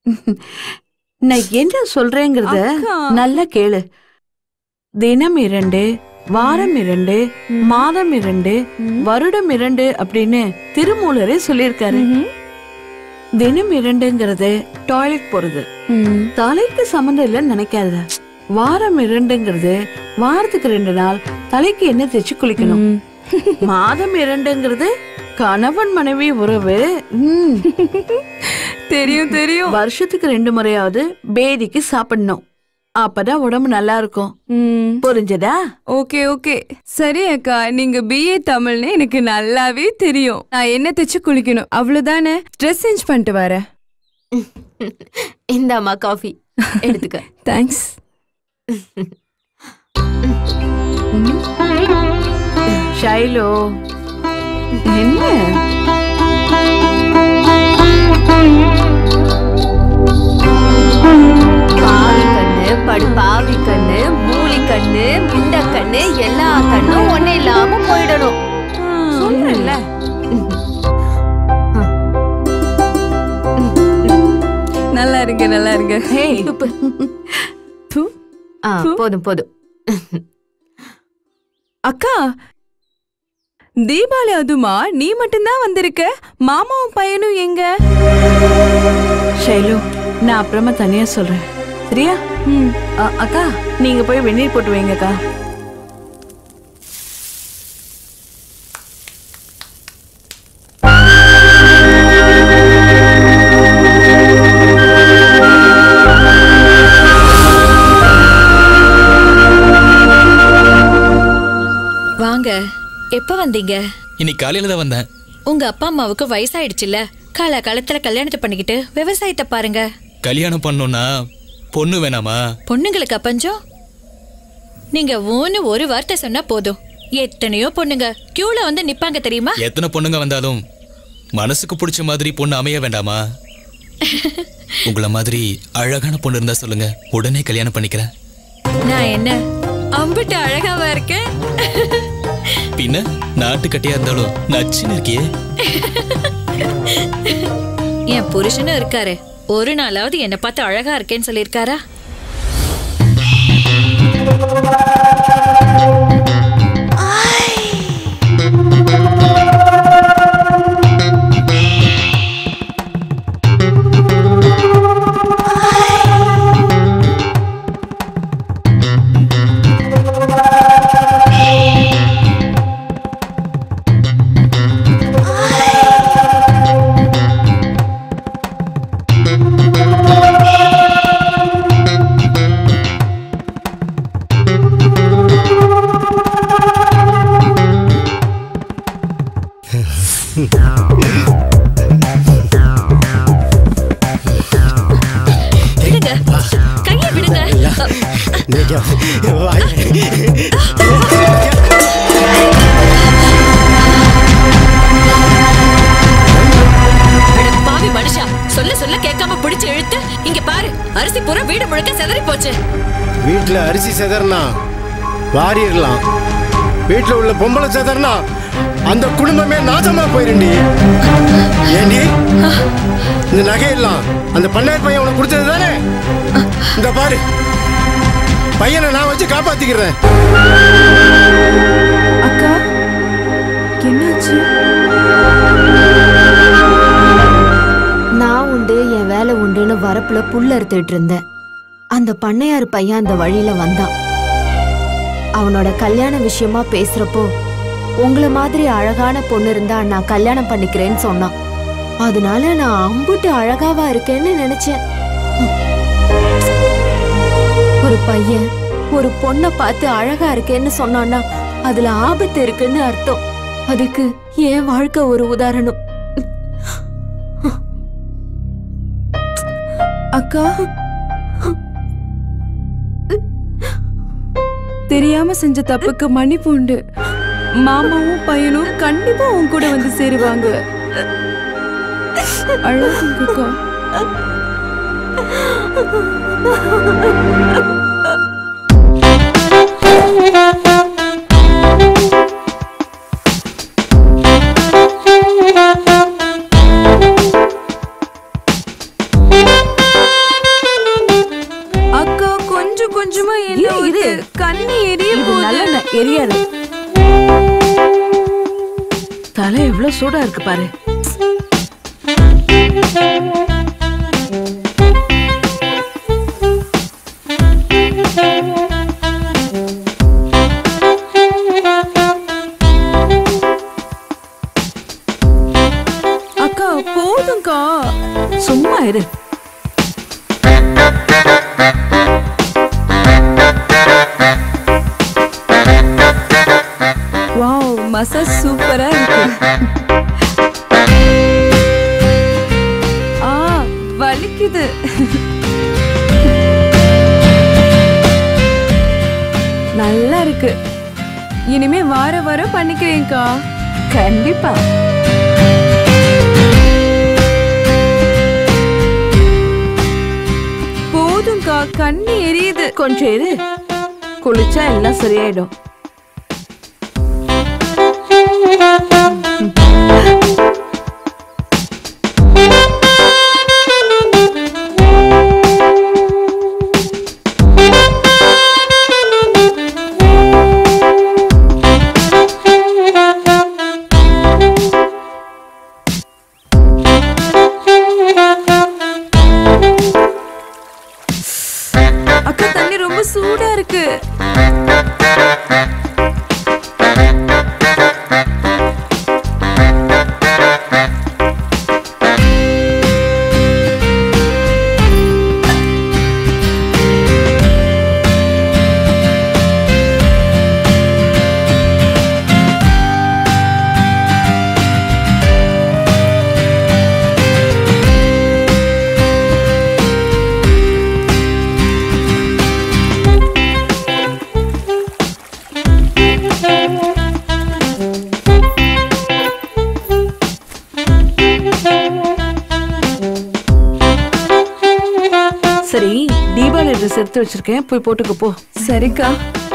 நான் என்ன சொல்றேங்கிறத அக்கா. நல்லா கேளு தினம் இரண்டு வாரம் இரண்டு மாதம் இரண்டு வருடம் இரண்டு அப்படின்னு திருமூலரே சொல்லியிருக்காரு தினம் இரண்டுங்கிறது டாய்லெட் போறது தலைக்கு சம்மந்தம் இல்லைன்னு நினைக்காத வாரம் இரண்டுங்கிறது வாரத்துக்கு ரெண்டு நாள் தலைக்கு என்ன தேய்ச்சி குளிக்கணும் மாதம் இரண்டுங்கிறது கணவன் மனைவி உறவு ம். தெரியும் தெரியும் வருஷத்துக்கு ரெண்டு முறையாவது பேதிக்கு சாப்பிடணும் அப்பதான் உடம்பு நல்லா இருக்கும் ம். புரிஞ்சதா ஓகே ஓகே சரி அக்கா நீங்க பிஏ தமிழ்னு எனக்கு நல்லாவே தெரியும் நான் என்ன தைச்சு குளிக்கணும் அவ்வளவுதானே ட்ரெஸ் சேஞ்ச் பண்ணிட்டு வரேன் இந்தாம்மா காஃபி எடுத்துக்க தேங்க்ஸ் ஷைலோ என்ன பாவி கண்ணு படு பாவி கண்ணு மூலி கண்ணு முண்ட கண்ணு எல்லா கண்ணும் ஒண்ணு இல்லாம போயிடணும் சொல்றேன்ல நல்லா இருங்க நல்லா இருங்க ஹேய் து. ஆ, போதும் போதும் அக்கா தீபாவளி அதுமா நீ மட்டும்தான் வந்திருக்க மாமாவும் பையனும் எங்க ஷைலு நான் அப்புறமா தனியா சொல்றேன் சரியா ம். அ, அக்கா நீங்க போய் வெந்நீர் போட்டு வைங்கக்கா வாங்க எப்ப வந்தீங்க இன்னைக்கு காலையில தான் வந்தேன் உங்க அப்பா அம்மாவுக்கு வயசாயிடுச்சுல்ல கால காலத்துல கல்யாணத்தை பண்ணிக்கிட்டு விவசாயத்தை பாருங்க கல்யாணம் பண்ணோம்னா பொண்ணு வேணாமா பொண்ணுங்களுக்கு அப்பஞ்சம் நீங்க ஊன்னு ஒரு வார்த்தை சொன்னா போதும் எத்தனையோ பொண்ணுங்க கியூல வந்து நிப்பாங்க தெரியுமா எத்தனை பொண்ணுங்க வந்தாலும் மனசுக்கு பிடிச்ச மாதிரி பொண்ணு அமைய வேண்டாமா உங்கள மாதிரி அழகான பொண்ணு இருந்தா சொல்லுங்க உடனே கல்யாணம் பண்ணிக்கிறேன் நான் என்ன அம்பிட்டு அழகாவா இருக்கேன் பின்ன நாட்டுக்கட்டியா இருந்தாலும் நச்சுன்னு இருக்கியே என் புருஷனும் இருக்காரு ஒரு நாளாவது என்ன பார்த்து அழகா இருக்கேன்னு சொல்லியிருக்காரா விடுங்க கையை விடுங்க அட பாவி மனுஷா சொல்ல சொல்ல கேட்காம பிடிச்சு இழுத்து இங்க பாரு அரிசி பூரா வீடு முழுக்க செதறி போச்சு வீட்டுல அரிசி செதறனா வாரிடலாம் வீட்டுல உள்ள பொம்பளை செதறனா அந்த குடும்பமே நாசமா போயிருண்டி ஏண்டி இந்த நகையெல்லாம் அந்த பண்ணையார் பையன் உனக்கு கொடுத்தது தானே இந்த பாரு பையனை நான் வச்சு காப்பாத்திக்கிறேன் அக்கா என்னாச்சு நான் உண்டு என் வேலை உண்டுன்னு வரப்புல புல் அறுத்துட்டு இருந்தேன் அந்த பண்ணையார் பையன் அந்த வழியில வந்தான் அவனோட கல்யாண விஷயமா பேசுறப்போ உங்கள மாதிரி அழகான பொண்ணு இருந்தா நான் கல்யாணம் பண்ணிக்கிறேன்னு சொன்னான் அதனால நான் அம்புட்டு அழகாவா இருக்கேன்னு நினைச்சேன் ஒரு பையன் ஒரு பொண்ணை பார்த்து அழகா இருக்கேன்னு சொன்னான்னா அதுல ஆபத்து இருக்குன்னு அர்த்தம் அதுக்கு என் வாழ்க்கை ஒரு உதாரணம் அக்கா தெரியாம செஞ்ச தப்புக்கு மன்னிப்பு உண்டு மாமாவும் பையனும் கண்டிப்பா உன் கூட வந்து சேருவாங்க அழகுங்கக்கா கொஞ்சமா இரு, என்ன இரு. ஊத்து. கண்ணு எரிய இது போகுது நல்லெண்ணெய் எரியாது தலை எவ்வளவு சூடா இருக்கு பாரு அக்கா போதும்க்கா சும்மா இரு வாவ் மசாஜ் சூப்பரா இருக்கு ஆ வலிக்குது நல்லா இருக்கு இனிமே வார வாரம் பண்ணிக்கிறேன்க்கா கண்டிப்பா போதும்க்கா கண்ணு எரியுது கொஞ்சம் இரு குளிச்சா எல்லாம் சரியாயிடும் அக்கா தண்ணி ரொம்ப சூடா இருக்கு சரி தீபாவளி ட்ரெஸ் எடுத்து வச்சிருக்கேன் போய் போட்டுக்க போ சரிக்கா